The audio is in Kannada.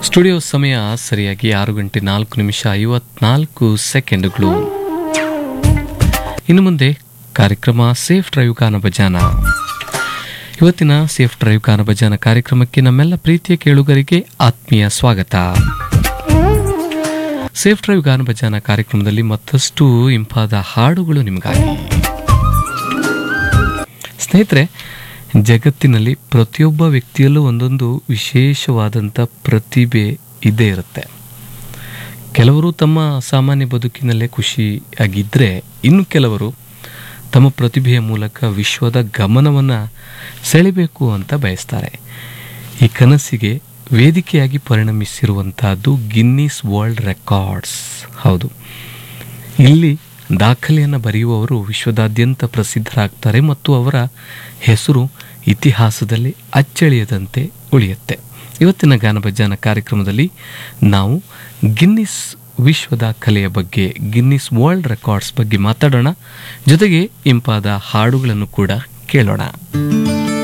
ಸ್ಟುಡಿಯೋ ಸಮಯ ಸರಿಯಾಗಿ ಆರು ಗಂಟೆ ನಾಲ್ಕು ನಿಮಿಷ ಐವತ್ನಾಲ್ಕು ಸೆಕೆಂಡುಗಳು ಇನ್ನು ಮುಂದೆ ಕಾರ್ಯಕ್ರಮ ಸೇಫ್ ಡ್ರೈವ್ ಗಾನ ಭಜಾನ ಇವತ್ತಿನ ಸೇಫ್ ಡ್ರೈವ್ ಗಾನ ಭಜಾನ ಕಾರ್ಯಕ್ರಮಕ್ಕೆ ನಮ್ಮೆಲ್ಲ ಪ್ರೀತಿಯ ಕೇಳುಗರಿಗೆ ಆತ್ಮೀಯ ಸ್ವಾಗತ ಸೇಫ್ ಡ್ರೈವ್ ಗಾನ ಭಜಾನ ಕಾರ್ಯಕ್ರಮದಲ್ಲಿ ಮತ್ತಷ್ಟು ಇಂಪಾದ ಹಾಡುಗಳು ನಿಮಗಾಗಿ ಸ್ನೇಹಿತರೆ ಜಗತ್ತಿನಲ್ಲಿ ಪ್ರತಿಯೊಬ್ಬ ವ್ಯಕ್ತಿಯಲ್ಲೂ ಒಂದೊಂದು ವಿಶೇಷವಾದಂಥ ಪ್ರತಿಭೆ ಇದ್ದೇ ಇರುತ್ತೆ ಕೆಲವರು ತಮ್ಮ ಸಾಮಾನ್ಯ ಬದುಕಿನಲ್ಲೇ ಖುಷಿಯಾಗಿದ್ದರೆ ಇನ್ನು ಕೆಲವರು ತಮ್ಮ ಪ್ರತಿಭೆಯ ಮೂಲಕ ವಿಶ್ವದ ಗಮನವನ್ನು ಸೆಳೆಬೇಕು ಅಂತ ಬಯಸ್ತಾರೆ ಈ ಕನಸಿಗೆ ವೇದಿಕೆಯಾಗಿ ಪರಿಣಮಿಸಿರುವಂತಹದ್ದು ಗಿನ್ನಿಸ್ ವರ್ಲ್ಡ್ ರೆಕಾರ್ಡ್ಸ್ ಹೌದು ಇಲ್ಲಿ ದಾಖಲೆಯನ್ನು ಬರೆಯುವವರು ವಿಶ್ವದಾದ್ಯಂತ ಪ್ರಸಿದ್ಧರಾಗ್ತಾರೆ ಮತ್ತು ಅವರ ಹೆಸರು ಇತಿಹಾಸದಲ್ಲಿ ಅಚ್ಚಳಿಯದಂತೆ ಉಳಿಯುತ್ತೆ ಇವತ್ತಿನ ಗಾನಭಜಾನ ಕಾರ್ಯಕ್ರಮದಲ್ಲಿ ನಾವು ಗಿನ್ನಿಸ್ ವಿಶ್ವ ದಾಖಲೆಯ ಬಗ್ಗೆ ಗಿನ್ನಿಸ್ ವರ್ಲ್ಡ್ ರೆಕಾರ್ಡ್ಸ್ ಬಗ್ಗೆ ಮಾತಾಡೋಣ ಜೊತೆಗೆ ಇಂಪಾದ ಹಾಡುಗಳನ್ನು ಕೂಡ ಕೇಳೋಣ